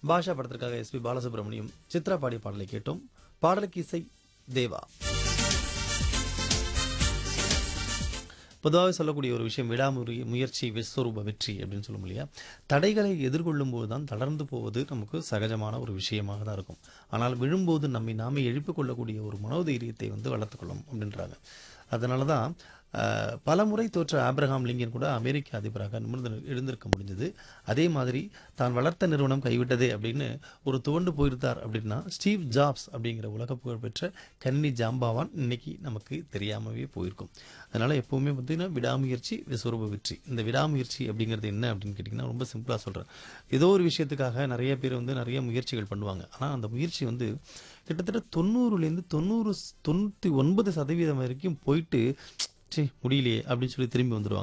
பாஷா படத்திற்காக எஸ்பி பாலசுப்ரமணியம் சித்ரா பாடிய பாடலை கேட்டோம் பாடலுக்கு இசை தேவா பொதுவாக சொல்லக்கூடிய ஒரு விஷயம் விடாமுறை முயற்சி விஸ்வரூப வெற்றி அப்படின்னு சொல்லும் இல்லையா தடைகளை எதிர்கொள்ளும் போது தான் தளர்ந்து போவது நமக்கு சகஜமான ஒரு விஷயமாக தான் இருக்கும் ஆனால் விழும்போது நம்மை நாமே எழுப்பிக் கொள்ளக்கூடிய ஒரு மனோதைரியத்தை வந்து வளர்த்துக்கொள்ளும் அப்படின்றாங்க அதனால தான் அஹ், பல முறை தோற்ற ஆப்ரஹாம் லிங்கன் கூட அமெரிக்க அதிபராக நிமிர்ந்து எழுந்திருக்க முடிஞ்சது அதே மாதிரி தான் வளர்த்த நிறுவனம் கைவிட்டதே அப்படின்னு ஒரு துவண்டு போயிருந்தார் அப்படின்னா ஸ்டீவ் ஜாப்ஸ் அப்படிங்கிற உலக புகழ்பெற்ற கணினி ஜாம்பாவான் இன்னைக்கு நமக்கு தெரியாமவே போயிருக்கும் அதனால எப்பவுமே பார்த்தீங்கன்னா விடாமுயற்சி விஸ்வரூப வெற்றி இந்த விடாமுயற்சி அப்படிங்கிறது என்ன அப்படின்னு கேட்டிங்கன்னா ரொம்ப சிம்பிளாக சொல்கிறேன் ஏதோ ஒரு விஷயத்துக்காக நிறைய பேர் வந்து நிறைய முயற்சிகள் பண்ணுவாங்க ஆனால் அந்த முயற்சி வந்து கிட்டத்தட்ட தொண்ணூறுலேருந்து தொண்ணூறு தொண்ணூற்றி ஒன்பது சதவீதம் வரைக்கும் போயிட்டு ச்சே முடியலையே அப்படின்னு சொல்லி திரும்பி வந்துடுவாங்க